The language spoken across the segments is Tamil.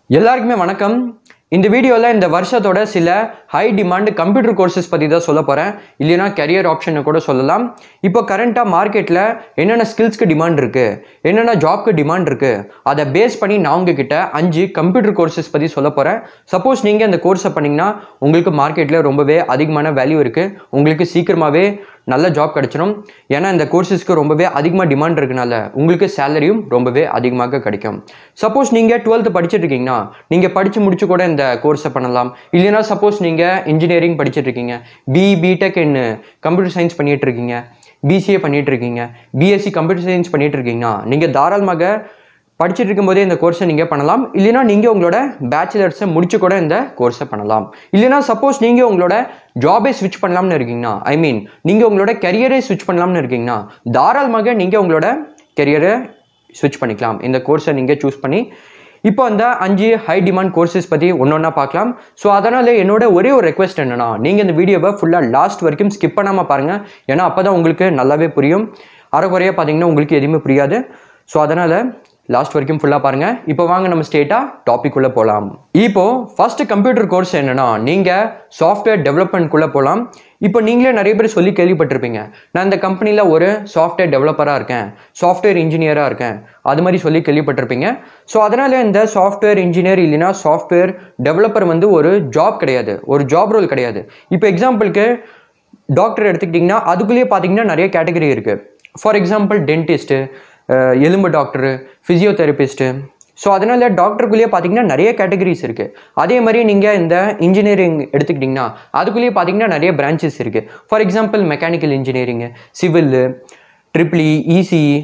எல்லாருக்குமே வணக்கம் இந்த வீடியோவில் இந்த வருஷத்தோட சில ஹை டிமாண்ட் கம்ப்யூட்டர் கோர்சஸ் பற்றி தான் சொல்ல போகிறேன் இல்லைனா கரியர் ஆப்ஷனை கூட சொல்லலாம் இப்போ கரண்ட்டாக மார்க்கெட்டில் என்னென்ன ஸ்கில்ஸ்க்கு டிமாண்ட் இருக்குது என்னென்ன ஜாப்க்கு டிமாண்ட் இருக்குது அதை பேஸ் பண்ணி நான் உங்ககிட்ட அஞ்சு கம்ப்யூட்டர் கோர்சஸ் பற்றி சொல்ல போகிறேன் சப்போஸ் நீங்கள் அந்த கோர்ஸை பண்ணிங்கன்னா உங்களுக்கு மார்க்கெட்டில் ரொம்பவே அதிகமான வேல்யூ இருக்குது உங்களுக்கு சீக்கிரமாகவே நல்ல ஜாப் கிடைச்சிடும் ஏன்னா இந்த கோர்சஸ்க்கு ரொம்பவே அதிகமாக டிமாண்ட் இருக்கனால உங்களுக்கு சேலரியும் ரொம்பவே அதிகமாக கிடைக்கும் சப்போஸ் நீங்கள் டுவெல்த்து படிச்சுட்டு இருக்கீங்கன்னா நீங்கள் படித்து முடிச்சு கூட இந்த கோர்ஸை பண்ணலாம் இல்லைன்னா சப்போஸ் நீங்கள் இன்ஜினியரிங் படிச்சுட்டு இருக்கீங்க BE BTech in computer science பண்ணிட்டு இருக்கீங்க பிசிஏ பண்ணிட்டு இருக்கீங்க பிஎஸ்சி கம்ப்யூட்டர் சயின்ஸ் பண்ணிட்டு இருக்கீங்கன்னா நீங்கள் தாராளமாக படிச்சுட்டு இருக்கும்போதே இந்த கோர்ஸை நீங்கள் பண்ணலாம் இல்லைனா நீங்கள் உங்களோட பேச்சுலர்ஸை முடிச்சு கூட இந்த கோர்ஸை பண்ணலாம் இல்லைனா சப்போஸ் நீங்கள் உங்களோட ஜாபே ஸ்விட்ச் பண்ணலாம்னு இருக்கீங்கன்னா ஐ மீன் நீங்கள் உங்களோட கரியரே ஸ்விட்ச் பண்ணலாம்னு இருக்கீங்கன்னா தாராளமாக நீங்கள் உங்களோட கரியரை ஸ்விட்ச் பண்ணிக்கலாம் இந்த கோர்ஸை நீங்கள் சூஸ் பண்ணி இப்போ அந்த அஞ்சு ஹை டிமாண்ட் கோர்சஸ் பற்றி ஒன்று ஒன்றா பார்க்கலாம் ஸோ அதனால் என்னோட ஒரே ஒரு ரெக்வஸ்ட் என்னன்னா நீங்கள் இந்த வீடியோவை ஃபுல்லாக லாஸ்ட் வரைக்கும் ஸ்கிப் பண்ணாமல் பாருங்கள் ஏன்னா அப்போ தான் உங்களுக்கு நல்லாவே புரியும் அரைக்குறையாக பார்த்தீங்கன்னா உங்களுக்கு எதுவுமே புரியாது ஸோ அதனால் லாஸ்ட் வரைக்கும் ஃபுல்லாக பாருங்கள் இப்போ வாங்க நம்ம ஸ்டேட்டாக டாபிக் உள்ள போகலாம் இப்போ ஃபர்ஸ்ட் கம்ப்யூட்டர் கோர்ஸ் என்னன்னா நீங்கள் சாஃப்ட்வேர் டெவலப்மெண்ட்குள்ளே போகலாம் இப்போ நீங்களே நிறைய பேர் சொல்லி கேள்விப்பட்டிருப்பீங்க நான் இந்த கம்பெனியில் ஒரு சாஃப்ட்வேர் டெவலப்பராக இருக்கேன் சாஃப்ட்வேர் இன்ஜினியராக இருக்கேன் அது மாதிரி சொல்லி கேள்விப்பட்டிருப்பீங்க ஸோ அதனால் இந்த சாஃப்ட்வேர் இன்ஜினியர் இல்லைனா சாஃப்ட்வேர் டெவலப்பர் வந்து ஒரு ஜாப் கிடையாது ஒரு ஜாப் ரோல் கிடையாது இப்போ எக்ஸாம்பிளுக்கு டாக்டர் எடுத்துக்கிட்டிங்கன்னா அதுக்குள்ளேயே பார்த்தீங்கன்னா நிறைய கேட்டகரி இருக்குது ஃபார் எக்ஸாம்பிள் டென்டிஸ்ட்டு எலும்பு டாக்டரு ஃபிசியோதெரபிஸ்ட்டு ஸோ அதனால் டாக்டருக்குள்ளேயே பார்த்தீங்கன்னா நிறைய கேட்டகரிஸ் இருக்குது அதே மாதிரி நீங்கள் இந்த இன்ஜினியரிங் எடுத்துக்கிட்டிங்கன்னா அதுக்குள்ளேயே பார்த்தீங்கன்னா நிறைய பிரான்ச்சஸ் இருக்குது for example mechanical engineering civil triple ECE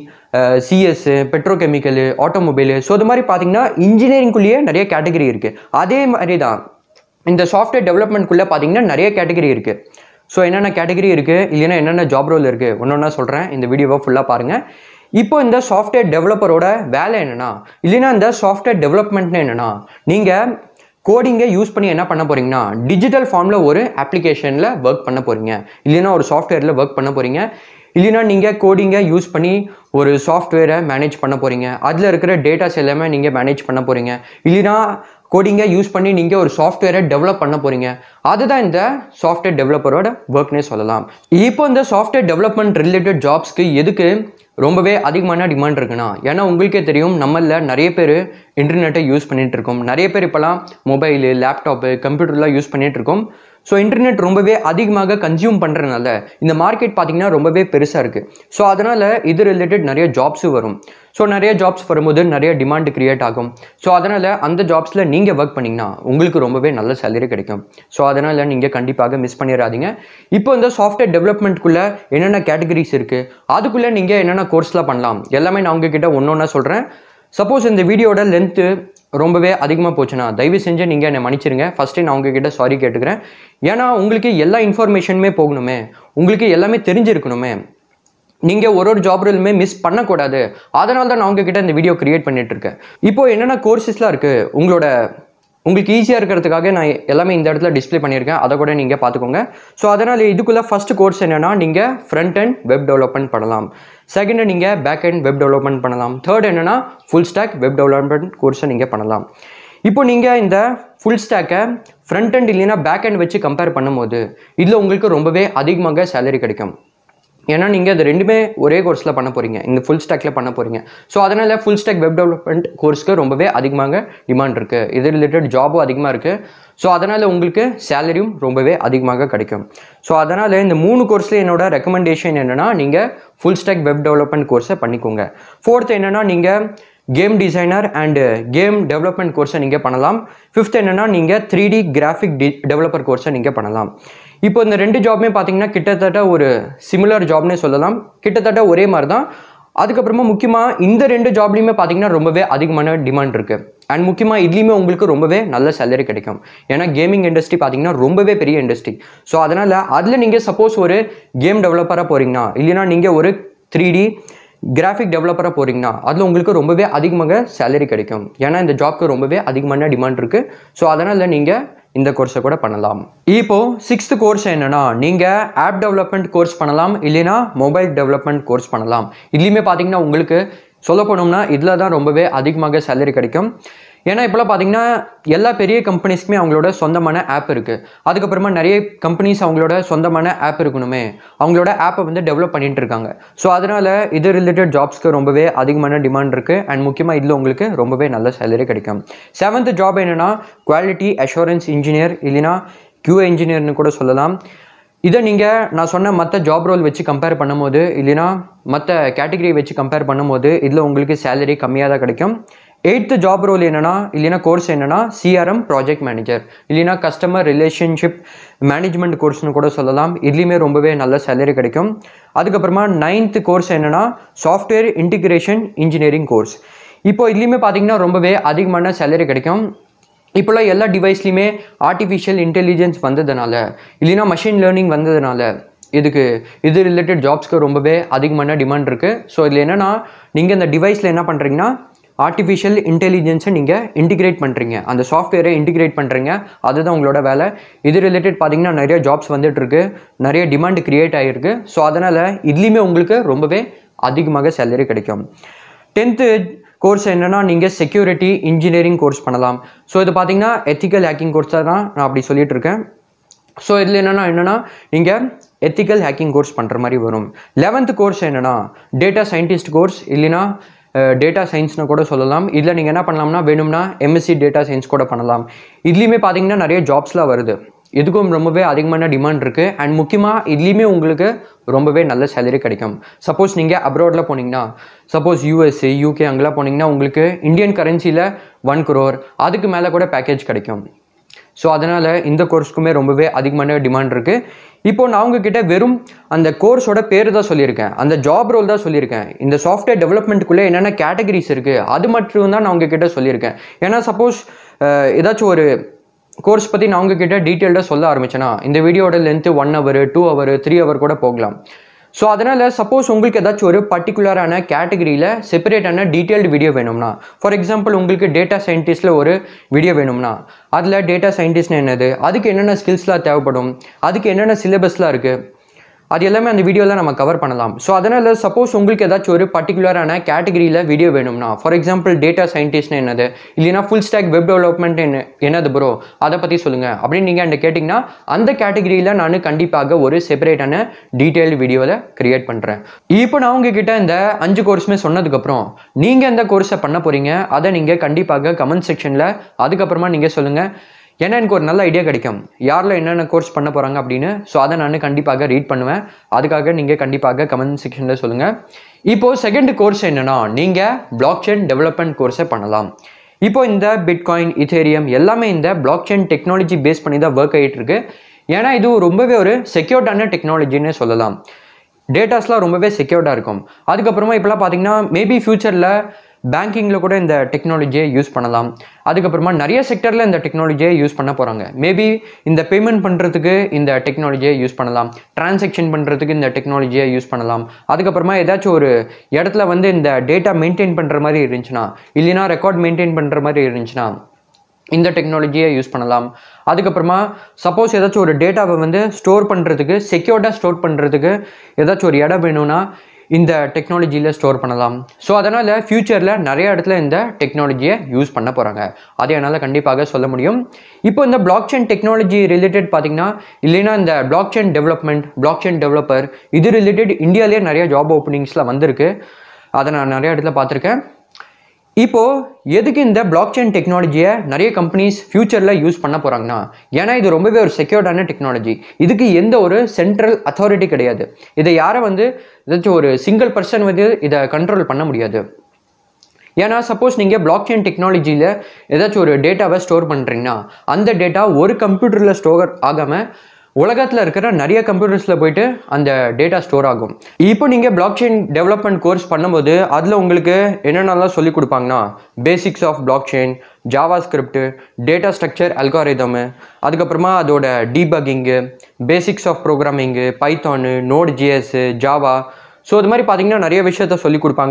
CS petrochemical automobile so இது மாதிரி பார்த்தீங்கன்னா இன்ஜினியரிங்குள்ளேயே நிறைய கேட்டகரி இருக்குது அதே மாதிரி தான் இந்த சாஃப்ட்வேர் டெவலப்மெண்ட்குள்ளே பார்த்தீங்கன்னா நிறைய கேட்டகரி இருக்குது ஸோ என்னென்ன கேட்டகரி இருக்குது இல்லைன்னா என்னென்ன ஜாப் ரோல் இருக்குது ஒன்று ஒன்றா சொல்கிறேன் இந்த வீடியோவை ஃபுல்லாக பாருங்கள் இப்போ இந்த சாஃப்ட்வேர் டெவலப்பரோட வேலை என்னென்னா இல்லைன்னா இந்த சாஃப்ட்வேர் டெவலப்மெண்ட்னு என்னென்னா நீங்கள் கோடிங்கை யூஸ் பண்ணி என்ன பண்ண போகிறீங்கன்னா டிஜிட்டல் ஃபார்மில் ஒரு அப்ளிகேஷனில் ஒர்க் பண்ண போகிறீங்க இல்லைன்னா ஒரு சாஃப்ட்வேரில் ஒர்க் பண்ண போகிறீங்க இல்லைன்னா நீங்கள் கோடிங்கை யூஸ் பண்ணி ஒரு சாஃப்ட்வேரை மேனேஜ் பண்ண போகிறீங்க அதில் இருக்கிற டேட்டாஸ் எல்லாமே நீங்கள் மேனேஜ் பண்ண போகிறீங்க இல்லைன்னா கோடிங்கை யூஸ் பண்ணி நீங்கள் ஒரு சாஃப்ட்வேரை டெவலப் பண்ண போகிறீங்க அதுதான் இந்த சாஃப்ட்வேர் டெவலப்பரோட ஒர்க்னே சொல்லலாம் இப்போ இந்த சாஃப்ட்வேர் டெவலப்மெண்ட் ரிலேட்டட் ஜாப்ஸ்க்கு எதுக்கு ரொம்பவே அதிகமான டிமாண்ட் இருக்குன்னா ஏன்னா உங்களுக்கே தெரியும் நம்மளில் நிறைய பேர் இன்டர்நெட்டை யூஸ் பண்ணிகிட்டு இருக்கோம் நிறைய பேர் இப்போலாம் மொபைலு லேப்டாப்பு கம்ப்யூட்டர்லாம் யூஸ் பண்ணிகிட்டு இருக்கோம் ஸோ இன்டர்நெட் ரொம்பவே அதிகமாக கன்சியூம் பண்ணுறதுனால இந்த மார்க்கெட் பார்த்திங்கன்னா ரொம்பவே பெருசாக இருக்குது ஸோ அதனால் இது ரிலேட்டட் நிறைய ஜாப்ஸும் வரும் ஸோ நிறைய ஜாப்ஸ் வரும்போது நிறைய டிமாண்ட் கிரியேட் ஆகும் ஸோ அதனால் அந்த ஜாப்ஸில் நீங்கள் ஒர்க் பண்ணிங்கன்னா உங்களுக்கு ரொம்பவே நல்ல சேலரி கிடைக்கும் ஸோ அதனால் நீங்கள் கண்டிப்பாக மிஸ் பண்ணிடாதீங்க இப்போ இந்த சாஃப்ட்வேர் டெவலப்மெண்ட்குள்ளே என்னென்ன கேட்டகரிஸ் இருக்குது அதுக்குள்ளே நீங்கள் என்னென்ன கோர்ஸ்லாம் பண்ணலாம் எல்லாமே நான் உங்ககிட்ட ஒன்று ஒன்றா சொல்கிறேன் சப்போஸ் இந்த வீடியோட லென்த்து ரொம்பவே அதிகமாக போச்சுன்னா தயவு செஞ்சு நீங்கள் என்னை மன்னிச்சிருங்க ஃபஸ்ட்டு நான் உங்ககிட்ட சாரி கேட்டுக்கிறேன் ஏன்னா உங்களுக்கு எல்லா இன்ஃபர்மேஷனுமே போகணுமே உங்களுக்கு எல்லாமே தெரிஞ்சிருக்கணுமே நீங்கள் ஒரு ஒரு ஜாப் ரோலுமே மிஸ் பண்ணக்கூடாது அதனால தான் நான் உங்ககிட்ட இந்த வீடியோ கிரியேட் பண்ணிட்டு இருக்கேன் இப்போ என்னென்ன கோர்சஸ்லாம் இருக்குது உங்களோட உங்களுக்கு ஈஸியாக இருக்கிறதுக்காக நான் எல்லாமே இந்த இடத்துல டிஸ்ப்ளே பண்ணியிருக்கேன் அதை கூட நீங்கள் பார்த்துக்கோங்க ஸோ அதனால் இதுக்குள்ளே ஃபஸ்ட் கோர்ஸ் என்னென்னா நீங்கள் ஃப்ரண்ட் அண்ட் வெப் டெவலப்மெண்ட் பண்ணலாம் செகண்ட் நீங்கள் பேக் அண்ட் வெப் டெவலப்மெண்ட் பண்ணலாம் தேர்ட் என்னென்னா ஃபுல் ஸ்டாக் வெப் டெவலப்மெண்ட் கோர்ஸை நீங்கள் பண்ணலாம் இப்போ நீங்கள் இந்த ஃபுல் ஸ்டாக்கை ஃப்ரண்ட் அண்ட் இல்லைன்னா பேக் அண்ட் வச்சு கம்பேர் பண்ணும்போது இதில் உங்களுக்கு ரொம்பவே அதிகமாக சேலரி கிடைக்கும் ஏன்னா நீங்கள் அது ரெண்டுமே ஒரே கோர்ஸில் பண்ண போகிறீங்க இந்த ஃபுல் ஸ்டாக்கில் பண்ண போகிறீங்க ஸோ அதனால் ஃபுல் ஸ்டாக் வெப் டெவலப்மெண்ட் கோர்ஸ்க்கு ரொம்பவே அதிகமாக டிமாண்ட் இருக்குது இது ரிலேட்டட் ஜாபும் அதிகமாக இருக்குது ஸோ அதனால் உங்களுக்கு சேலரியும் ரொம்பவே அதிகமாக கிடைக்கும் ஸோ அதனால் இந்த மூணு கோர்ஸில் என்னோட ரெக்கமெண்டேஷன் என்னென்னா நீங்கள் ஃபுல் ஸ்டாக் வெப் டெவலப்மெண்ட் கோர்ஸை பண்ணிக்கோங்க ஃபோர்த் என்னென்னா நீங்கள் game designer and game development கோர்ஸை நீங்கள் பண்ணலாம் ஃபிஃப்த் என்னென்னா நீங்கள் three D graphic D developer கோர்ஸை நீங்கள் பண்ணலாம் இப்போ இந்த ரெண்டு ஜாப்மே பார்த்தீங்கன்னா கிட்டத்தட்ட ஒரு சிமிலர் ஜாப்னே சொல்லலாம் கிட்டத்தட்ட ஒரே மாதிரி தான் அதுக்கப்புறமா முக்கியமாக இந்த ரெண்டு ஜாப்லையுமே பார்த்தீங்கன்னா ரொம்பவே அதிகமான டிமாண்ட் இருக்குது அண்ட் முக்கியமாக இதுலேயுமே உங்களுக்கு ரொம்பவே நல்ல சேலரி கிடைக்கும் ஏன்னா கேமிங் இண்டஸ்ட்ரி பார்த்தீங்கன்னா ரொம்பவே பெரிய இண்டஸ்ட்ரி ஸோ அதனால் அதில் நீங்கள் சப்போஸ் ஒரு கேம் டெவலப்பராக போகிறீங்கன்னா இல்லைனா நீங்கள் ஒரு த்ரீ டி கிராஃபிக் டெவலப்பராக போகிறீங்கன்னா அதில் உங்களுக்கு ரொம்பவே அதிகமாக சேலரி கிடைக்கும் ஏன்னா இந்த ஜாப்க்கு ரொம்பவே அதிகமான டிமாண்ட் இருக்குது ஸோ அதனால் நீங்கள் இந்த கோர்ஸை கூட பண்ணலாம் இப்போ சிக்ஸ்த் கோர்ஸ் என்னன்னா நீங்கள் ஆப் டெவலப்மெண்ட் கோர்ஸ் பண்ணலாம் இல்லைனா மொபைல் டெவலப்மெண்ட் கோர்ஸ் பண்ணலாம் இதுலேயுமே பார்த்தீங்கன்னா உங்களுக்கு சொல்ல போனோம்னா இதில் தான் ரொம்பவே அதிகமாக சேலரி கிடைக்கும் ஏன்னா இப்போலாம் பார்த்தீங்கன்னா எல்லா பெரிய கம்பெனிஸ்க்குமே அவங்களோட சொந்தமான ஆப் இருக்குது அதுக்கப்புறமா நிறைய கம்பெனிஸ் அவங்களோட சொந்தமான ஆப் இருக்கணுமே அவங்களோட ஆப்பை வந்து டெவலப் பண்ணிட்டு இருக்காங்க ஸோ அதனால் இது ரிலேட்டட் ஜாப்ஸ்க்கு ரொம்பவே அதிகமான டிமாண்ட் இருக்குது அண்ட் முக்கியமாக இதில் உங்களுக்கு ரொம்பவே நல்ல சேலரி கிடைக்கும் செவன்த் ஜாப் என்னென்னா குவாலிட்டி அஷூரன்ஸ் இன்ஜினியர் இல்லைன்னா QA இன்ஜினியர்னு கூட சொல்லலாம் இதை நீங்கள் நான் சொன்ன மற்ற ஜாப் ரோல் வச்சு கம்பேர் பண்ணும்போது இல்லைன்னா மற்ற கேட்டகரி வச்சு கம்பேர் பண்ணும்போது இதில் உங்களுக்கு சேலரி கம்மியாக தான் கிடைக்கும் எயித்து ஜாப் ரோல் என்னன்னா இல்லைன்னா கோர்ஸ் என்னன்னா சிஆர்எம் ப்ராஜெக்ட் மேனேஜர் இல்லைன்னா கஸ்டமர் ரிலேஷன்ஷிப் மேனேஜ்மெண்ட் கோர்ஸ்னு கூட சொல்லலாம் இதுலேயுமே ரொம்பவே நல்ல சேலரி கிடைக்கும் அதுக்கப்புறமா நைன்த்து கோர்ஸ் என்னன்னா சாஃப்ட்வேர் இன்டிகிரேஷன் இன்ஜினியரிங் கோர்ஸ் இப்போ இதுலேயுமே பார்த்தீங்கன்னா ரொம்பவே அதிகமான சேலரி கிடைக்கும் இப்போல்லாம் எல்லா டிவைஸ்லையுமே ஆர்டிஃபிஷியல் இன்டெலிஜென்ஸ் வந்ததுனால இல்லைன்னா மஷின் லேர்னிங் வந்ததுனால இதுக்கு இது ரிலேட்டட் ஜாப்ஸ்க்கு ரொம்பவே அதிகமான டிமாண்ட் இருக்குது ஸோ இதில் என்னென்னா நீங்கள் இந்த டிவைஸில் என்ன பண்ணுறீங்கன்னா ஆர்டிஃபிஷியல் இன்டெலிஜென்ஸை நீங்கள் இன்டிகிரேட் பண்ணுறீங்க அந்த சாஃப்ட்வேரை இன்டிகிரேட் பண்ணுறீங்க அதுதான் உங்களோட வேலை இது ரிலேட்டட் பார்த்தீங்கன்னா நிறைய ஜாப்ஸ் வந்துட்டு இருக்கு நிறைய டிமாண்ட் கிரியேட் ஆகிருக்கு ஸோ அதனால் இதுலேயுமே உங்களுக்கு ரொம்பவே அதிகமாக சேலரி கிடைக்கும் டென்த்து கோர்ஸ் என்னன்னா நீங்கள் செக்யூரிட்டி இன்ஜினியரிங் கோர்ஸ் பண்ணலாம் ஸோ இது பார்த்தீங்கன்னா எத்திக்கல் ஹேக்கிங் கோர்ஸ் தான் நான் அப்படி சொல்லிட்டு இருக்கேன் ஸோ இதில் என்னென்னா என்னென்னா நீங்கள் எத்திக்கல் ஹேக்கிங் கோர்ஸ் பண்ணுற மாதிரி வரும் லெவன்த் கோர்ஸ் என்னென்னா டேட்டா சயின்டிஸ்ட் கோர்ஸ் இல்லைன்னா டேட்டா சயின்ஸ்னு கூட சொல்லலாம் இதில் நீங்கள் என்ன பண்ணலாம்னா வேணும்னா எம்எஸ்சி டேட்டா சயின்ஸ் கூட பண்ணலாம் இதுலேயுமே பார்த்தீங்கன்னா நிறைய ஜாப்ஸ்லாம் வருது இதுக்கும் ரொம்பவே அதிகமான டிமாண்ட் இருக்குது அண்ட் முக்கியமாக இதுலேயுமே உங்களுக்கு ரொம்பவே நல்ல சேலரி கிடைக்கும் சப்போஸ் நீங்கள் அப்ராடில் போனீங்கன்னா சப்போஸ் யூஎஸ்ஏ யூகே அங்கெல்லாம் போனீங்கன்னா உங்களுக்கு இந்தியன் கரன்சியில் ஒன் குரோர் அதுக்கு மேலே கூட பேக்கேஜ் கிடைக்கும் ஸோ அதனால் இந்த கோர்ஸ்க்குமே ரொம்பவே அதிகமான டிமாண்ட் இருக்குது இப்போ நான் உங்ககிட்ட வெறும் அந்த கோர்ஸோட பேர் தான் சொல்லியிருக்கேன் அந்த ஜாப் ரோல் தான் சொல்லியிருக்கேன் இந்த சாஃப்ட்வேர் டெவலப்மெண்ட்டுக்குள்ளே என்னென்ன கேட்டகரிஸ் இருக்குது அது மட்டும் தான் நான் உங்ககிட்ட சொல்லியிருக்கேன் ஏன்னா சப்போஸ் ஏதாச்சும் ஒரு கோர்ஸ் பற்றி நான் உங்ககிட்ட டீட்டெயில்டாக சொல்ல ஆரம்பிச்சேன்னா இந்த வீடியோட length one hour two hour three hour கூட போகலாம் ஸோ அதனால் சப்போஸ் உங்களுக்கு ஏதாச்சும் ஒரு பர்டிகுலரான கேட்டகரியில் செப்பரேட்டான டீட்டெயில்டு வீடியோ வேணும்னா ஃபார் எக்ஸாம்பிள் உங்களுக்கு டேட்டா சயின்டிஸ்ட்டில் ஒரு வீடியோ வேணும்னா அதில் டேட்டா சயின்டிஸ்ட்னு என்னது அதுக்கு என்னென்ன ஸ்கில்ஸ்லாம் தேவைப்படும் அதுக்கு என்னென்ன சிலபஸ்லாம் இருக்குது அது எல்லாமே அந்த வீடியோவில் நம்ம கவர் பண்ணலாம் ஸோ அதனால் சப்போஸ் உங்களுக்கு ஏதாச்சும் ஒரு பர்டிகுலரான கேட்டகரியில் வீடியோ வேணும்னா ஃபார் எக்ஸாம்பிள் டேட்டா சயின்டிஸ்ட்னு என்னது இல்லைனா ஃபுல் ஸ்டாக் வெப் டெவலப்மெண்ட் என்ன என்னது ப்ரோ அதை பற்றி சொல்லுங்கள் அப்படின்னு நீங்கள் என்கிட்ட கேட்டிங்கன்னா அந்த கேட்டகரியில் நான் கண்டிப்பாக ஒரு செப்பரேட்டான டீட்டெயில்டு வீடியோவில் கிரியேட் பண்ணுறேன் இப்போ நான் உங்ககிட்ட இந்த அஞ்சு கோர்ஸுமே சொன்னதுக்கப்புறம் நீங்கள் எந்த கோர்ஸை பண்ண போகிறீங்க அதை நீங்கள் கண்டிப்பாக கமெண்ட் செக்ஷனில் அதுக்கப்புறமா நீங்கள் சொல்லுங்கள் ஏன்னா எனக்கு ஒரு நல்ல ஐடியா கிடைக்கும் யாரில் என்னென்ன கோர்ஸ் பண்ண போகிறாங்க அப்படின்னு ஸோ அதை நான் கண்டிப்பாக ரீட் பண்ணுவேன் அதுக்காக நீங்கள் கண்டிப்பாக கமெண்ட் செக்ஷனில் சொல்லுங்கள் இப்போது செகண்ட் கோர்ஸ் என்னென்னா நீங்கள் பிளாக் செயின் டெவலப்மெண்ட் கோர்ஸை பண்ணலாம் இப்போ இந்த பிட்காயின் இத்தேரியம் எல்லாமே இந்த பிளாக் செயின் டெக்னாலஜி பேஸ் பண்ணி தான் ஒர்க் ஆகிட்டு இருக்கு ஏன்னா இது ரொம்பவே ஒரு செக்யூர்டான டெக்னாலஜின்னு சொல்லலாம் டேட்டாஸ்லாம் ரொம்பவே செக்யூர்டாக இருக்கும் அதுக்கப்புறமா இப்போலாம் பார்த்தீங்கன்னா மேபி ஃப்யூச்சரில் பேங்கிங்கில் கூட இந்த டெக்னாலஜியை யூஸ் பண்ணலாம் அதுக்கப்புறமா நிறைய செக்டரில் இந்த டெக்னாலஜியை யூஸ் பண்ண போகிறாங்க மேபி இந்த பேமெண்ட் பண்ணுறதுக்கு இந்த டெக்னாலஜியை யூஸ் பண்ணலாம் டிரான்சாக்ஷன் பண்ணுறதுக்கு இந்த டெக்னாலஜியை யூஸ் பண்ணலாம் அதுக்கப்புறமா ஏதாச்சும் ஒரு இடத்துல வந்து இந்த டேட்டா மெயின்டைன் பண்ணுற மாதிரி இருந்துச்சுன்னா இல்லைனா ரெக்கார்ட் மெயின்டைன் பண்ணுற மாதிரி இருந்துச்சுன்னா இந்த டெக்னாலஜியை யூஸ் பண்ணலாம் அதுக்கப்புறமா சப்போஸ் ஏதாச்சும் ஒரு டேட்டாவை வந்து ஸ்டோர் பண்ணுறதுக்கு செக்யூர்டாக ஸ்டோர் பண்ணுறதுக்கு ஏதாச்சும் ஒரு இடம் வேணும்னா இந்த டெக்னாலஜியில் ஸ்டோர் பண்ணலாம் ஸோ அதனால் ஃப்யூச்சரில் நிறைய இடத்துல இந்த டெக்னாலஜியை யூஸ் பண்ண போகிறாங்க அதை என்னால் கண்டிப்பாக சொல்ல முடியும் இப்போ இந்த பிளாக் செயின் டெக்னாலஜி ரிலேட்டட் பார்த்தீங்கன்னா இல்லைன்னா இந்த blockchain development blockchain developer இது ரிலேட்டட் இந்தியாவிலேயே நிறைய ஜாப் ஓப்பனிங்ஸில் வந்திருக்கு அதை நான் நிறைய இடத்துல பார்த்துருக்கேன் இப்போது எதுக்கு இந்த பிளாக் செயின் டெக்னாலஜியை நிறைய கம்பெனிஸ் ஃப்யூச்சரில் யூஸ் பண்ண போகிறாங்கன்னா ஏன்னா இது ரொம்பவே ஒரு செக்யூர்டான டெக்னாலஜி இதுக்கு எந்த ஒரு சென்ட்ரல் அத்தாரிட்டி கிடையாது இதை யாரை வந்து ஏதாச்சும் ஒரு சிங்கிள் பர்சன் வந்து இதை கண்ட்ரோல் பண்ண முடியாது ஏன்னா சப்போஸ் நீங்கள் பிளாக் செயின் டெக்னாலஜியில் ஏதாச்சும் ஒரு டேட்டாவை ஸ்டோர் பண்ணுறீங்கன்னா அந்த டேட்டா ஒரு கம்ப்யூட்டரில் ஸ்டோர் ஆகாமல் உலகத்தில் இருக்கிற நிறைய கம்ப்யூட்டர்ஸில் போயிட்டு அந்த டேட்டா ஸ்டோர் ஆகும் இப்போ நீங்கள் பிளாக் செயின் டெவலப்மெண்ட் கோர்ஸ் பண்ணும்போது அதில் உங்களுக்கு என்னென்னலாம் சொல்லி கொடுப்பாங்கன்னா basics of blockchain JavaScript data structure algorithm அதுக்கப்புறமா அதோட debugging basics of programming Python Node JS Java so இது மாதிரி பார்த்தீங்கன்னா நிறைய விஷயத்த சொல்லி கொடுப்பாங்க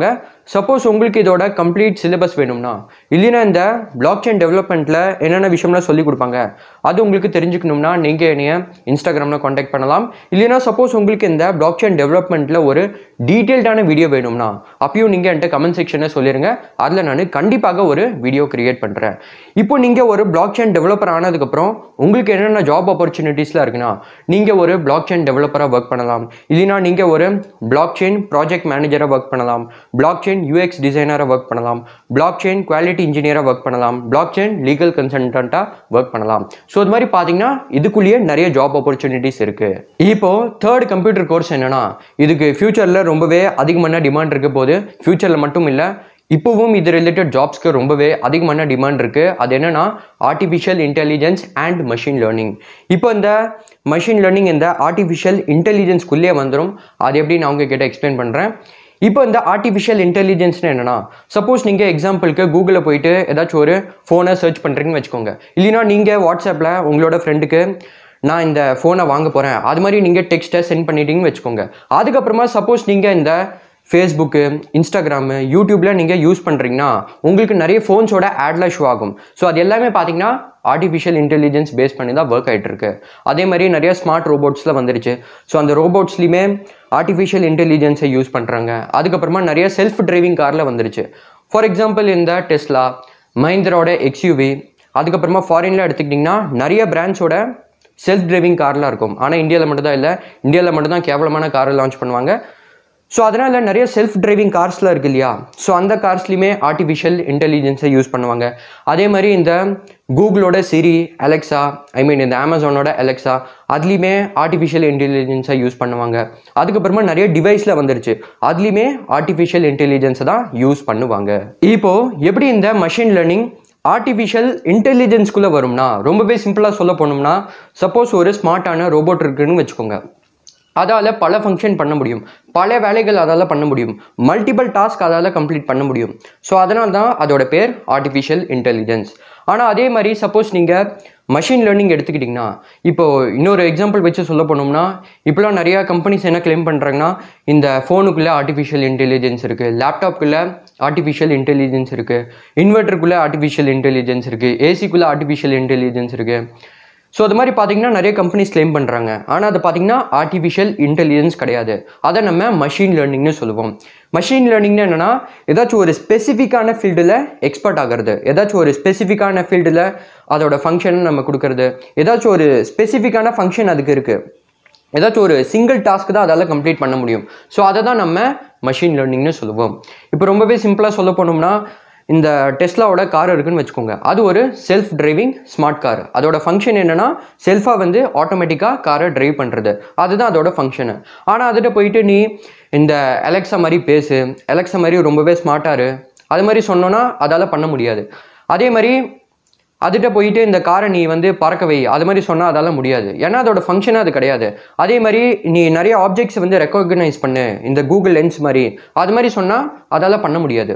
சப்போஸ் உங்களுக்கு இதோட கம்ப்ளீட் சிலபஸ் வேணும்னா இல்லைன்னா இந்த பிளாக் செயின் டெவலப்மெண்ட்டில் என்னென்ன விஷயம்லாம் சொல்லி கொடுப்பாங்க அது உங்களுக்கு தெரிஞ்சுக்கணும்னா நீங்கள் என்னைய இன்ஸ்டாகிராமில் காண்டாக்ட் பண்ணலாம் இல்லைன்னா சப்போஸ் உங்களுக்கு இந்த பிளாக் செயின் டெவலப்மெண்ட்டில் ஒரு டீட்டெயில்டான வீடியோ வேணும்னா அப்பயும் நீங்கள் என்கிட்ட கமெண்ட் செக்ஷனில் சொல்லிடுங்க அதில் நான் கண்டிப்பாக ஒரு வீடியோ கிரியேட் பண்ணுறேன் இப்போ நீங்கள் ஒரு பிளாக் செயின் டெவலப்பர் ஆனதுக்கப்புறம் உங்களுக்கு என்னென்ன ஜாப் ஆப்பர்ச்சுனிட்டிஸ்லாம் இருக்குன்னா நீங்கள் ஒரு பிளாக் செயின் டெவலப்பராக ஒர்க் பண்ணலாம் இல்லைன்னா நீங்கள் ஒரு பிளாக் செயின் ப்ராஜெக்ட் மேனேஜராக ஒர்க் பண்ணலாம் பிளாக் செயின் யூஎக்ஸ் டிசைனராக ஒர்க் பண்ணலாம் பிளாக் செயின் குவாலிட்டி இன்ஜினியராக ஒர்க் பண்ணலாம் பிளாக் செயின் லீகல் கன்சல்டண்ட்டாக ஒர்க் பண்ணலாம் ஸோ இது மாதிரி பார்த்தீங்கன்னா இதுக்குள்ளேயே நிறைய ஜாப் ஆப்பர்ச்சுனிட்டிஸ் இருக்குது இப்போ தேர்ட் கம்ப்யூட்டர் கோர்ஸ் என்னன்னா இதுக்கு ஃபியூச்சரில் ரொம்பவே அதிகமான டிமாண்ட் இருக்க போது ஃபியூச்சரில் மட்டும் இல்லை இப்போவும் இது ரிலேட்டட் ஜாப்ஸ்க்கு ரொம்பவே அதிகமான டிமாண்ட் இருக்குது அது என்னன்னா artificial intelligence and machine learning இப்போ இந்த மஷின் லேர்னிங் இந்த ஆர்டிஃபிஷியல் இன்டெலிஜென்ஸ்குள்ளேயே வந்துடும் அது எப்படி நான் உங்ககிட்ட எக்ஸ்பிளைன் பண்ணுறேன் இப்போ இந்த ஆர்டிஃபிஷியல் இன்டெலிஜென்ஸ்னு என்னன்னா சப்போஸ் நீங்கள் எக்ஸாம்பிளுக்கு கூகுளில் போயிட்டு ஏதாச்சும் ஒரு ஃபோனை சர்ச் பண்ணுறீங்கன்னு வச்சுக்கோங்க இல்லைன்னா நீங்கள் வாட்ஸ்அப்பில் உங்களோட ஃப்ரெண்டுக்கு நான் இந்த ஃபோனை வாங்க போகிறேன் அது மாதிரி நீங்கள் டெக்ஸ்ட்டை சென்ட் பண்ணிட்டீங்கன்னு வச்சுக்கோங்க அதுக்கப்புறமா சப்போஸ் நீங்கள் இந்த ஃபேஸ்புக்கு இன்ஸ்டாகிராமு யூடியூப்பில் நீங்கள் யூஸ் பண்ணுறீங்கன்னா உங்களுக்கு நிறைய ஃபோன்ஸோட ஆட்லாம் ஷோ ஆகும் ஸோ அது எல்லாமே பார்த்தீங்கன்னா ஆர்டிஃபிஷியல் இன்டெலிஜென்ஸ் பேஸ் பண்ணி தான் ஒர்க் ஆகிட்டு இருக்கு அதே மாதிரி நிறைய ஸ்மார்ட் ரோபோட்ஸில் வந்துருச்சு ஸோ அந்த ரோபோட்ஸ்லையுமே ஆர்டிஃபிஷியல் இன்டெலிஜென்ஸை யூஸ் பண்ணுறாங்க அதுக்கப்புறமா நிறைய செல்ஃப் டிரைவிங் காரில் வந்துருச்சு ஃபார் எக்ஸாம்பிள் இந்த டெஸ்லா மஹிந்திராவோட எக்ஸ்யூவி அதுக்கப்புறமா ஃபாரின்ல எடுத்துக்கிட்டிங்கன்னா நிறைய பிராண்ட்ஸோட செல்ஃப் டிரைவிங் கார்லாம் இருக்கும் ஆனால் இந்தியாவில் மட்டும்தான் இல்லை இந்தியாவில் மட்டும்தான் கேவலமான காரை லான்ச் பண்ணுவாங்க ஸோ அதனால் நிறைய செல்ஃப் டிரைவிங் கார்ஸ்லாம் இருக்கு இல்லையா ஸோ அந்த கார்ஸ்லையுமே ஆர்டிஃபிஷியல் இன்டெலிஜென்ஸை யூஸ் பண்ணுவாங்க அதே மாதிரி இந்த கூகுளோட சிரி அலெக்ஸா ஐ மீன் இந்த அமேசானோட அலெக்ஸா அதுலேயுமே ஆர்டிஃபிஷியல் இன்டெலிஜென்ஸை யூஸ் பண்ணுவாங்க அதுக்கப்புறமா நிறைய டிவைஸில் வந்துருச்சு அதுலேயுமே ஆர்டிஃபிஷியல் இன்டெலிஜென்ஸை தான் யூஸ் பண்ணுவாங்க இப்போது எப்படி இந்த மஷின் லேர்னிங் ஆர்டிஃபிஷியல் இன்டெலிஜென்ஸ்குள்ளே வரும்னா ரொம்பவே சிம்பிளாக சொல்ல போனோம்னா சப்போஸ் ஒரு ஸ்மார்ட்டான ரோபோட் இருக்குன்னு வச்சுக்கோங்க அதால் பல ஃபங்க்ஷன் பண்ண முடியும் பல வேலைகள் அதால் பண்ண முடியும் மல்டிபிள் டாஸ்க் அதால் கம்ப்ளீட் பண்ண முடியும் ஸோ அதனால தான் அதோட பேர் ஆர்டிஃபிஷியல் இன்டெலிஜென்ஸ் ஆனால் அதே மாதிரி சப்போஸ் நீங்கள் மஷின் லேர்னிங் எடுத்துக்கிட்டிங்கன்னா இப்போ இன்னொரு எக்ஸாம்பிள் வச்சு சொல்ல போனோம்னா இப்போலாம் நிறையா கம்பெனிஸ் என்ன கிளைம் பண்ணுறாங்கன்னா இந்த ஃபோனுக்குள்ளே ஆர்டிஃபிஷியல் இன்டெலிஜென்ஸ் இருக்குது லேப்டாப்குள்ளே ஆர்டிஃபிஷியல் இன்டெலிஜென்ஸ் இருக்குது இன்வெர்ட்டருக்குள்ளே ஆர்டிஃபிஷியல் இன்டெலிஜென்ஸ் இருக்குது ஏசிக்குள்ளே ஆர்டிஃபிஷியல் இன்டெலிஜென்ஸ் இருக்குது ஸோ அது மாதிரி பார்த்தீங்கன்னா நிறைய கம்பெனிஸ் கிளைம் பண்ணுறாங்க ஆனால் அது பார்த்தீங்கன்னா ஆர்டிஃபிஷியல் இன்டெலிஜென்ஸ் கிடையாது அதை நம்ம மஷின் லேர்னிங்னு சொல்லுவோம் மஷின் லேர்னிங்னு என்னென்னா ஏதாச்சும் ஒரு ஸ்பெசிஃபிக்கான ஃபீல்டில் எக்ஸ்பர்ட் ஆகிறது ஏதாச்சும் ஒரு ஸ்பெசிஃபிக்கான ஃபீல்டில் அதோட ஃபங்க்ஷன் நம்ம கொடுக்கறது ஏதாச்சும் ஒரு ஸ்பெசிஃபிக்கான ஃபங்க்ஷன் அதுக்கு இருக்குது ஏதாச்சும் ஒரு சிங்கிள் டாஸ்க் தான் அதால் கம்ப்ளீட் பண்ண முடியும் ஸோ அதை தான் நம்ம மஷின் லேர்னிங்னு சொல்லுவோம் இப்போ ரொம்பவே சிம்பிளாக சொல்ல போனோம்னா இந்த டெஸ்லாவோட கார் இருக்குன்னு வச்சுக்கோங்க அது ஒரு செல்ஃப் டிரைவிங் ஸ்மார்ட் கார் அதோட ஃபங்க்ஷன் என்னன்னா செல்ஃபாக வந்து ஆட்டோமேட்டிக்காக காரை டிரைவ் பண்ணுறது அதுதான் அதோட ஃபங்க்ஷனு ஆனால் அதுகிட்ட போயிட்டு நீ இந்த அலெக்ஸா மாதிரி பேசு அலெக்ஸா மாதிரி ரொம்பவே ஸ்மார்ட்டாரு அது மாதிரி சொன்னோன்னா அதால் பண்ண முடியாது அதே மாதிரி அதுகிட்ட போயிட்டு இந்த காரை நீ வந்து பறக்க வை அது மாதிரி சொன்னால் அதால் முடியாது ஏன்னா அதோட ஃபங்க்ஷனாக அது கிடையாது அதே மாதிரி நீ நிறைய ஆப்ஜெக்ட்ஸ் வந்து ரெக்கக்னைஸ் பண்ணு இந்த கூகுள் லென்ஸ் மாதிரி அது மாதிரி சொன்னால் அதால் பண்ண முடியாது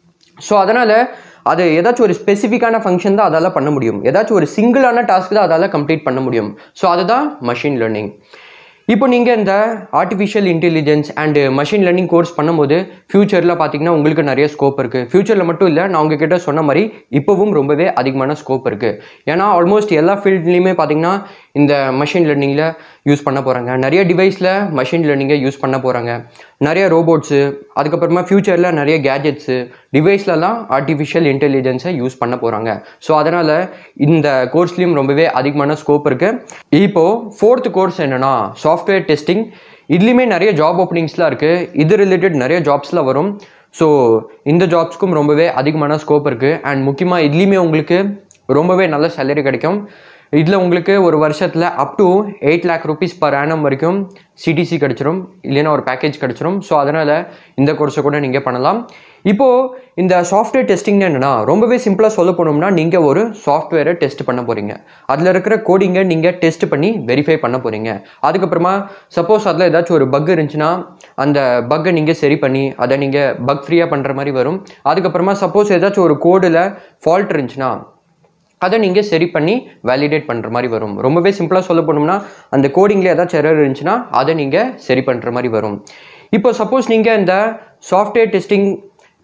ஸோ அதனால் அது ஏதாச்சும் ஒரு ஸ்பெசிஃபிக்கான ஃபங்க்ஷன் தான் அதால் பண்ண முடியும் ஏதாச்சும் ஒரு சிங்கிளான டாஸ்க் தான் அதால் கம்ப்ளீட் பண்ண முடியும் ஸோ அதுதான் மஷின் லேர்னிங் இப்போ நீங்கள் இந்த artificial intelligence and machine learning course பண்ணும்போது ஃப்யூச்சரில் பார்த்தீங்கன்னா உங்களுக்கு நிறைய ஸ்கோப் இருக்குது ஃப்யூச்சரில் மட்டும் இல்லை நான் உங்ககிட்ட சொன்ன மாதிரி இப்போவும் ரொம்பவே அதிகமான ஸ்கோப் இருக்குது ஏன்னா ஆல்மோஸ்ட் எல்லா ஃபீல்ட்லேயுமே பார்த்தீங்கன்னா இந்த மஷின் லேர்னிங்கில் யூஸ் பண்ண போகிறாங்க நிறைய டிவைஸில் மஷின் லேர்னிங்கை யூஸ் பண்ண போகிறாங்க நிறைய ரோபோட்ஸு அதுக்கப்புறமா ஃப்யூச்சரில் நிறைய கேஜெட்ஸு டிவைஸ்லலாம் ஆர்டிஃபிஷியல் இன்டெலிஜென்ஸை யூஸ் பண்ண போகிறாங்க ஸோ அதனால் இந்த கோர்ஸ்லேயும் ரொம்பவே அதிகமான ஸ்கோப் இருக்குது இப்போது ஃபோர்த் கோர்ஸ் என்னென்னா சாஃப்ட்வேர் டெஸ்டிங் இதுலேயுமே நிறைய ஜாப் ஓப்பனிங்ஸ்லாம் இருக்குது இது ரிலேட்டட் நிறைய ஜாப்ஸ்லாம் வரும் ஸோ இந்த ஜாப்ஸ்க்கும் ரொம்பவே அதிகமான ஸ்கோப் இருக்குது அண்ட் முக்கியமாக இதுலேயுமே உங்களுக்கு ரொம்பவே நல்ல சேலரி கிடைக்கும் இதில் உங்களுக்கு ஒரு வருஷத்தில் up to eight lakh rupees per annum வரைக்கும் சிடிசி கிடச்சிரும் இல்லைன்னா ஒரு பேக்கேஜ் கிடச்சிரும் ஸோ அதனால் இந்த கோர்ஸை கூட நீங்கள் பண்ணலாம் இப்போது இந்த சாஃப்ட்வேர் டெஸ்டிங் என்னென்னா ரொம்பவே சிம்பிளாக சொல்ல போனோம்னா நீங்கள் ஒரு சாஃப்ட்வேரை டெஸ்ட் பண்ண போகிறீங்க அதில் இருக்கிற கோடிங்கை நீங்கள் டெஸ்ட் பண்ணி வெரிஃபை பண்ண போகிறீங்க அதுக்கப்புறமா சப்போஸ் அதில் ஏதாச்சும் ஒரு பக் இருந்துச்சுன்னா அந்த பக்கை நீங்கள் சரி பண்ணி அதை நீங்கள் பக் ஃப்ரீயாக பண்ணுற மாதிரி வரும் அதுக்கப்புறமா சப்போஸ் ஏதாச்சும் ஒரு கோடில் ஃபால்ட் இருந்துச்சுன்னா அதை நீங்கள் சரி பண்ணி வேலிடேட் பண்ணுற மாதிரி வரும் ரொம்பவே சிம்பிளாக சொல்ல போனோம்னா அந்த கோடிங்கில் ஏதாச்சும் எரர் இருந்துச்சுன்னா அதை நீங்கள் சரி பண்ணுற மாதிரி வரும் இப்போ சப்போஸ் நீங்கள் இந்த சாஃப்ட்வேர் டெஸ்டிங்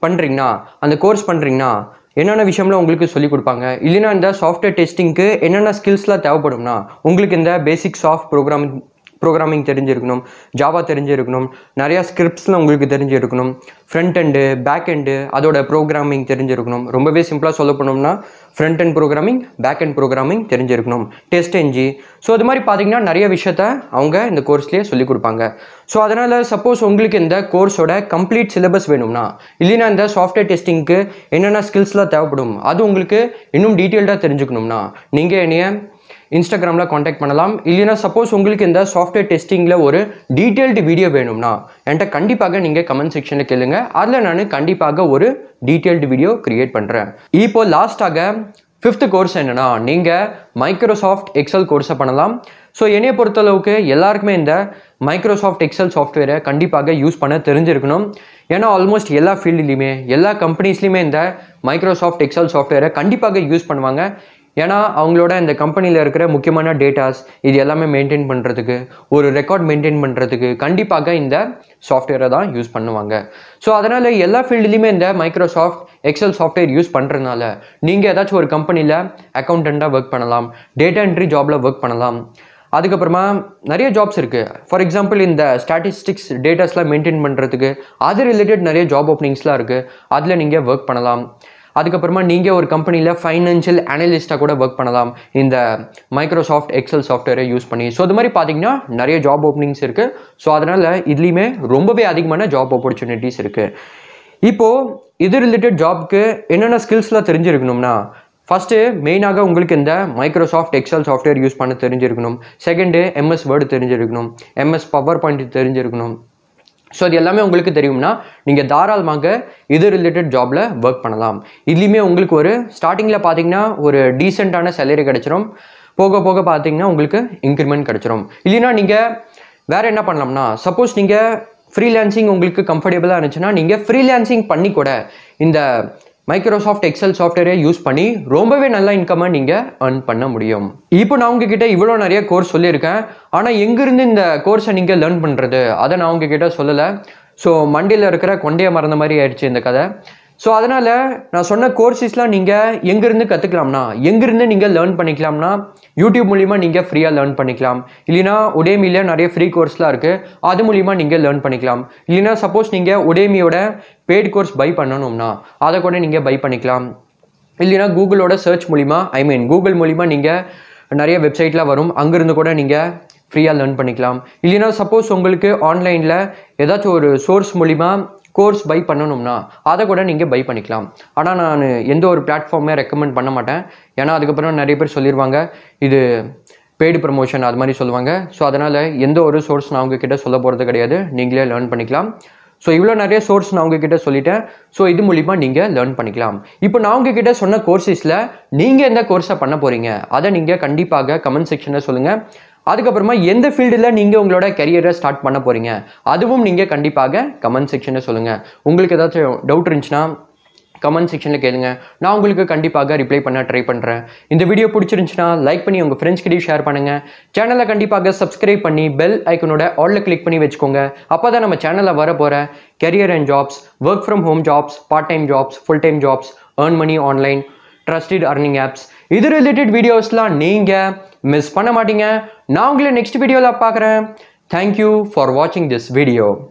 பண்ணுறீங்கன்னா அந்த கோர்ஸ் பண்ணுறீங்கன்னா என்னென்ன விஷயம்லாம் உங்களுக்கு சொல்லிக் கொடுப்பாங்க இல்லைன்னா இந்த சாஃப்ட்வேர் டெஸ்டிங்க்கு என்னென்ன ஸ்கில்ஸ்லாம் தேவைப்படும்னா உங்களுக்கு இந்த பேசிக் சாஃப்ட் ப்ரோக்ராமிங் ப்ரோக்ராமிங் தெரிஞ்சிருக்கணும் ஜாவா தெரிஞ்சிருக்கணும் நிறையா ஸ்கிரிப்ட்ஸ்லாம் உங்களுக்கு தெரிஞ்சிருக்கணும் ஃப்ரண்ட் எண்டு பேக் எண்டு அதோட ப்ரோக்ராமிங் தெரிஞ்சிருக்கணும் ரொம்பவே சிம்பிளாக சொல்ல போனோம்னா front end programming back end programming தெரிஞ்சிருக்கணும் டெஸ்ட் என்ஜி ஸோ அது மாதிரி பார்த்தீங்கன்னா நிறைய விஷயத்த அவங்க இந்த கோர்ஸ்லேயே சொல்லிக் கொடுப்பாங்க ஸோ அதனால் சப்போஸ் உங்களுக்கு இந்த கோர்ஸோட கம்ப்ளீட் சிலபஸ் வேணும்னா இல்லைன்னா இந்த சாஃப்ட்வேர் டெஸ்டிங்க்கு என்னென்ன ஸ்கில்ஸ்லாம் தேவைப்படும் அது உங்களுக்கு இன்னும் டீட்டெயில்டாக தெரிஞ்சுக்கணும்னா நீங்கள் என்னைய இன்ஸ்டாகிராமில் காண்டாக்ட் பண்ணலாம் இல்லைனா சப்போஸ் உங்களுக்கு இந்த சாஃப்ட்வேர் டெஸ்டிங்கில் ஒரு டீட்டெயில்டு வீடியோ வேணும்னா என்கிட்ட கண்டிப்பாக நீங்கள் கமெண்ட் செக்ஷனில் கேளுங்க அதில் நான் கண்டிப்பாக ஒரு டீட்டெயில்டு வீடியோ கிரியேட் பண்ணுறேன் இப்போ லாஸ்ட்டாக ஃபிஃப்த் கோர்ஸ் என்னன்னா நீங்கள் மைக்ரோசாஃப்ட் எக்ஸல் கோர்ஸை பண்ணலாம் ஸோ என்னைய பொறுத்தளவுக்கு எல்லாருக்குமே இந்த மைக்ரோசாஃப்ட் எக்ஸல் சாஃப்ட்வேரை கண்டிப்பாக யூஸ் பண்ண தெரிஞ்சிருக்கணும் ஏன்னா ஆல்மோஸ்ட் எல்லா ஃபீல்டுலையுமே எல்லா கம்பெனிஸ்லையுமே இந்த மைக்ரோசாஃப்ட் எக்ஸல் சாஃப்ட்வேரை கண்டிப்பாக யூஸ் பண்ணுவாங்க ஏன்னா அவங்களோட இந்த கம்பெனியில் இருக்கிற முக்கியமான டேட்டாஸ் இது எல்லாமே மெயின்டைன் பண்ணுறதுக்கு ஒரு ரெக்கார்ட் மெயின்டைன் பண்ணுறதுக்கு கண்டிப்பாக இந்த சாஃப்ட்வேரை தான் யூஸ் பண்ணுவாங்க ஸோ அதனால் எல்லா ஃபீல்டுலையுமே இந்த மைக்ரோசாஃப்ட் எக்ஸல் சாஃப்ட்வேர் யூஸ் பண்ணுறதுனால நீங்கள் ஏதாச்சும் ஒரு கம்பெனியில் அக்கௌண்டண்ட்டாக ஒர்க் பண்ணலாம் டேட்டா என்ட்ரி ஜாபில் ஒர்க் பண்ணலாம் அதுக்கப்புறமா நிறைய ஜாப்ஸ் இருக்குது ஃபார் எக்ஸாம்பிள் இந்த ஸ்டாட்டிஸ்டிக்ஸ் டேட்டாஸ்லாம் மெயின்டைன் பண்ணுறதுக்கு அது ரிலேட்டட் நிறைய ஜாப் ஓப்பனிங்ஸ்லாம் இருக்குது அதில் நீங்கள் ஒர்க் பண்ணலாம் அதுக்கப்புறமா நீங்கள் ஒரு கம்பெனியில் ஃபைனான்ஷியல் அனலிஸ்ட்டாக கூட ஒர்க் பண்ணலாம் இந்த மைக்ரோசாஃப்ட் எக்ஸல் சாஃப்ட்வேரை யூஸ் பண்ணி ஸோ அது மாதிரி பார்த்தீங்கன்னா நிறைய ஜாப் ஓப்பனிங்ஸ் இருக்குது ஸோ அதனால் இதுலேயுமே ரொம்பவே அதிகமான ஜாப் ஆப்பர்ச்சுனிட்டிஸ் இருக்குது இப்போது இது ரிலேட்டட் ஜாப்க்கு என்னென்ன ஸ்கில்ஸ்லாம் தெரிஞ்சிருக்கணும்னா ஃபஸ்ட்டு மெயினாக உங்களுக்கு இந்த மைக்ரோசாஃப்ட் எக்ஸல் சாஃப்ட்வேர் யூஸ் பண்ண தெரிஞ்சிருக்கணும் செகண்டு எம்எஸ் வேர்டு தெரிஞ்சிருக்கணும் எம்எஸ் பவர் பாயிண்ட் தெரிஞ்சிருக்கணும் ஸோ அது எல்லாமே உங்களுக்கு தெரியும்னா நீங்கள் தாராளமாக இது ரிலேட்டட் ஜாபில் ஒர்க் பண்ணலாம் இதுலேயுமே உங்களுக்கு ஒரு ஸ்டார்டிங்கில் பார்த்தீங்கன்னா ஒரு டீசெண்டான சேலரி கிடச்சிரும் போக போக பார்த்தீங்கன்னா உங்களுக்கு இன்க்ரிமெண்ட் கிடச்சிரும் இல்லைன்னா நீங்கள் வேறு என்ன பண்ணலாம்னா சப்போஸ் நீங்கள் ஃப்ரீலான்சிங் உங்களுக்கு கம்ஃபர்டபுளாக இருந்துச்சுன்னா நீங்கள் ஃப்ரீலான்சிங் பண்ணி கூட இந்த மைக்ரோசாஃப்ட் எக்ஸல் சாஃப்ட்வேரை யூஸ் பண்ணி ரொம்பவே நல்ல இன்கம்மை நீங்கள் earn பண்ண முடியும் இப்போ நான் உங்ககிட்ட இவ்வளோ நிறைய கோர்ஸ் சொல்லியிருக்கேன் ஆனால் எங்கேருந்து இந்த கோர்ஸை நீங்கள் லேர்ன் பண்ணுறது அதை நான் உங்ககிட்ட சொல்லலை ஸோ மண்டியில் இருக்கிற கொண்டைய மறந்த மாதிரி ஆயிடுச்சு இந்த கதை ஸோ அதனால் நான் சொன்ன கோர்சஸ்லாம் நீங்கள் எங்கேருந்து கற்றுக்கலாம்னா எங்கேருந்து நீங்கள் லேர்ன் பண்ணிக்கலாம்னா யூடியூப் மூலிமா நீங்கள் ஃப்ரீயாக லேர்ன் பண்ணிக்கலாம் இல்லைனா உடேமியில் நிறைய ஃப்ரீ கோர்ஸ்லாம் இருக்குது அது மூலிமா நீங்கள் லேர்ன் பண்ணிக்கலாம் இல்லைனா சப்போஸ் நீங்கள் உடேமியோட பெய்ட் கோர்ஸ் பை பண்ணணும்னா அதை கூட நீங்கள் பை பண்ணிக்கலாம் இல்லைனா கூகுளோட சர்ச் மூலிமா ஐ மீன் கூகுள் மூலிமா நீங்கள் நிறைய வெப்சைட்லாம் வரும் அங்கேருந்து கூட நீங்கள் ஃப்ரீயாக லேர்ன் பண்ணிக்கலாம் இல்லைனா சப்போஸ் உங்களுக்கு ஆன்லைனில் ஏதாச்சும் ஒரு சோர்ஸ் மூலிமா கோர்ஸ் பை பண்ணணும்னா அதை கூட நீங்கள் பை பண்ணிக்கலாம் ஆனால் நான் எந்த ஒரு பிளாட்ஃபார்மே ரெக்கமெண்ட் பண்ண மாட்டேன் ஏன்னா அதுக்கப்புறம் நிறைய பேர் சொல்லிடுவாங்க இது பெய்டு ப்ரமோஷன் அது மாதிரி சொல்லுவாங்க ஸோ அதனால் எந்த ஒரு சோர்ஸ் நான் உங்ககிட்ட சொல்ல போகிறது கிடையாது நீங்களே லேர்ன் பண்ணிக்கலாம் ஸோ இவ்வளோ நிறைய சோர்ஸ் நான் உங்ககிட்ட சொல்லிட்டேன் ஸோ இது மூலிமா நீங்கள் லேர்ன் பண்ணிக்கலாம் இப்போ நான் உங்ககிட்ட சொன்ன கோர்சஸில் நீங்கள் எந்த கோர்ஸை பண்ண போகிறீங்க அதை நீங்கள் கண்டிப்பாக கமெண்ட் செக்ஷனில் சொல்லுங்கள் அதுக்கப்புறமா எந்த ஃபீல்டில் நீங்கள் உங்களோட கரியரை ஸ்டார்ட் பண்ண போகிறீங்க அதுவும் நீங்கள் கண்டிப்பாக கமெண்ட் செக்ஷனில் சொல்லுங்கள் உங்களுக்கு ஏதாச்சும் டவுட் இருந்துச்சுன்னா கமெண்ட் செக்ஷனில் கேளுங்க நான் உங்களுக்கு கண்டிப்பாக ரிப்ளை பண்ண ட்ரை பண்ணுறேன் இந்த வீடியோ பிடிச்சிருந்துச்சுன்னா லைக் பண்ணி உங்கள் ஃப்ரெண்ட்ஸ் கிட்டயும் ஷேர் பண்ணுங்கள் சேனலை கண்டிப்பாக சப்ஸ்கிரைப் பண்ணி பெல் ஐக்கனோட ஆலில் கிளிக் பண்ணி வச்சுக்கோங்க அப்போ தான் நம்ம சேனலில் வர போகிற career and jobs work from home jobs part time jobs full time jobs earn money online trusted earning apps இது ரிலேட்டட் வீடியோஸ்லாம் நீங்கள் மிஸ் பண்ண மாட்டீங்க நான் உங்களை நெக்ஸ்ட் வீடியோவில் பார்க்குறேன் தேங்க்யூ ஃபார் வாட்சிங் திஸ் வீடியோ